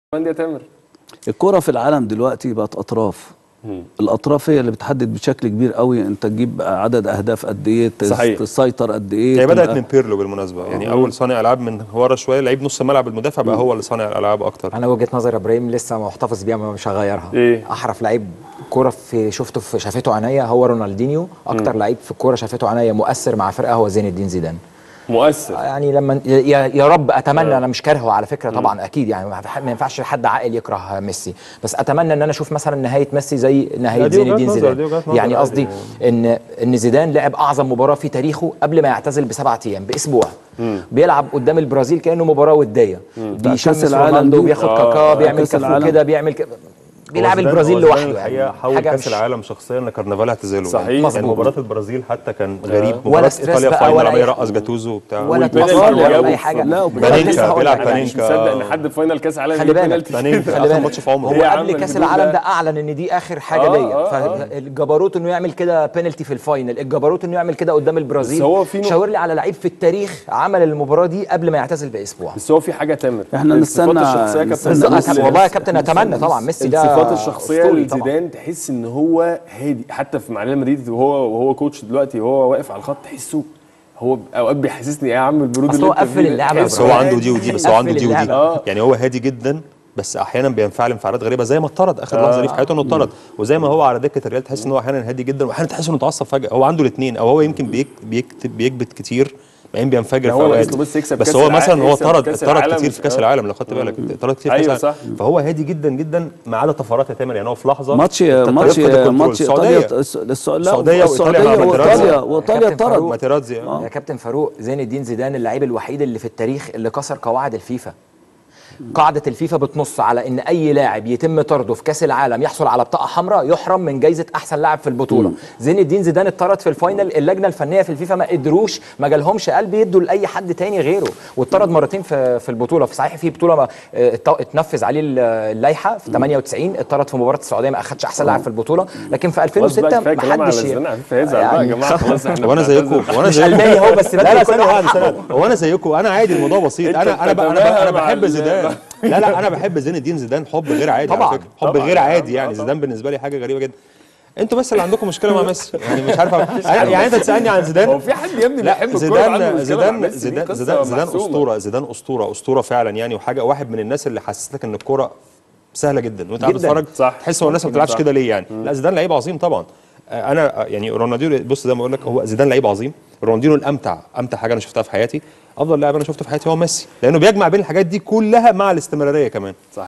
كمان دي يا تامر الكرة في العالم دلوقتي بقت أطراف الأطراف هي اللي بتحدد بشكل كبير قوي أنت تجيب عدد أهداف قد إيه تس- صحيح. تسيطر قد إيه هي بدات تبقى- من بيرلو بالمناسبه يعني اول صانع العاب من ورا شويه لعيب نص الملعب المدافع بقى هو اللي صانع الالعاب اكتر انا وجهه نظري يا ابراهيم لسه محتفظ بيها مش هغيرها إيه؟ احرف لعيب كوره في شفته في شافته عينيا هو رونالدينيو اكتر لعيب في الكوره شافته عينيا مؤثر مع فرقه هو زين الدين زيدان مؤثر يعني لما يا, يا رب اتمنى انا مش كارهه على فكره طبعا اكيد يعني ما ما ينفعش حد عاقل يكره ميسي بس اتمنى ان انا اشوف مثلا نهايه ميسي زي لا، نهايه دي زين وجهة الدين نظر، دي زيدان وجهة نظر يعني عادي قصدي ان ان زيدان لعب اعظم مباراه في تاريخه قبل ما يعتزل بسبعة ايام باسبوع بيلعب قدام البرازيل كانه مباراه وديه بيشمس كأس العالم رونالدو دي. بياخد آه، كاكا آه، بيعمل كأس كفو العالم. كده بيعمل ك... بيلعب هو زيدان- البرازيل هو زيدان لوحده الحقيقه يعني حول حاجه كاس مش العالم شخصيا لكرنفال اعتزاله صحيح. يعني مظبوط. مباراه البرازيل حتى كان غريب ولا مباراه ستريس ايطاليا بقى فاينل ولا عمال أي- يرقص جاتوزو وبتاع ولا والبينالتي تفصيل اللي ولا جابه اي في- حاجه لا، ده بانينكا لسه هقول بيلعب لك. أنا مش بانينكا. مصدق ان حد في فاينل كاس عالم خلي يجيب بالك. بينالتي بانينكا خلي احسن بالك. ماتش في عمره هو إيه يا عم قبل اللي كاس بتقول العالم ده؟ ده اعلن ان دي اخر حاجه آه، ليا آه، آه. فالجبروت انه يعمل كده بينالتي في الفاينل الجبروت انه يعمل كده قدام البرازيل بس هو في نق- شاور لي على لعيب في التاريخ عمل المباراه دي قبل ما يعتزل باسبوع بس هو في حاجه تامر إحنا الصفات نستنى- الشخصيه كابتن نستنى زيدان- بالظبط والله يا كابتن اتمنى طبعا ميسي ده الصفات الشخصيه أسطوري طبعاً. لزيدان تحس ان هو هادي حتى في مع ريال مدريد وهو وهو كوتش دلوقتي وهو واقف على الخط تحسه هو اوقات بيحسسني ايه يا عم البرود أصل اللي هو انت قفل فيه ده؟ اللعبة يا تحس بس هو إبراهيم. عنده دي ودي بس هو عنده قفل دي ودي اللعبة. آه. يعني هو هادي جدا بس احيانا بينفعل انفعالات غريبه زي ما اتطرد اخر لحظه ليه في حياته انه اتطرد وزي ما هو على دكه الريال تحس ان هو احيانا هادي جدا واحيانا تحس انه اتعصب فجاه هو عنده الاثنين او هو يمكن بيك بيكتب بيكبت كتير بعدين بينفجر ده في هو اوقات ناقص له بس يكسب بس كأس هو الع- مثلا هو يكسب طرد كأس طرد العالم. كتير في كاس آه. العالم لو خدت بالك طرد كتير في أيوة كاس العالم صح. فهو هادي جدا جدا ما عدا طفرات يا تامر يعني هو في لحظه ماتش أنت ماتش يفقد الكنترول. ماتش السعوديه ايطاليا الس- الس- لا، السعودية وإيطاليا مع السعوديه ماتيرازي. وايطاليا وايطاليا كابتن طرد فاروق. ماتيرازي يا كابتن فاروق زين الدين زيدان اللعيب الوحيد اللي في التاريخ اللي كسر قواعد الفيفا قاعدة الفيفا بتنص على ان اي لاعب يتم طرده في كاس العالم يحصل على بطاقة حمراء يحرم من جايزة احسن لاعب في البطولة زين الدين زيدان اتطرد في الفاينل اللجنة الفنية في الفيفا ما قدروش ما جالهمش قلب يدوا لاي حد تاني غيره واتطرد مرتين في في البطولة في صحيح في بطولة ما اه، ات- اتنفذ عليه ال- اللائحة في 98 اتطرد في مباراة السعودية ما اخدش احسن لاعب في البطولة لكن في خلاص بقى 2006 كفايه ما كلام على حدش زيدان عفيف هيزعل بقى يا يعني جماعه خلاص احنا هو انا زيكم بنعتذر. هو انا مش زيكم ألماني هو بس لا لا بدي ثانية كل واحدة واحد ثانية هو انا زيكم انا عادي الموضوع بسيط أنت انا انا ب- انا ب- بتتماهى انا مع بحب ال- زيدان لا لا انا بحب زين الدين زيدان حب غير عادي طبعاً، على فكرة حب طبعاً. غير عادي آه، يعني طبعاً. زيدان بالنسبة لي حاجة غريبة جدا انتوا بس اللي عندكم مشكلة مع ميسي يعني مش عارف أ- يعني انت تسألني عن زيدان هو في حد يا ابني لا بيحب الكوره عنده زيدان مشكلة مع زيدان ميسي؟ دي زيدان قصة زيدان زيدان محسومة. اسطوره زيدان اسطوره اسطوره فعلا يعني وحاجه واحد من الناس اللي حسستك ان الكوره سهله جدا وانت قاعد جداً. تتفرج صح. تحس هو الناس ما ممكن بتلعبش صح. كده ليه يعني لا زيدان لعيب عظيم طبعا آه، انا آه، يعني رونالدينو بص زي ما بقول لك هو زيدان لعيب عظيم رونالدينو الامتع امتع حاجه انا شفتها في حياتي افضل لاعب انا شفته في حياتي هو ميسي لانه بيجمع بين الحاجات دي كلها مع الاستمراريه كمان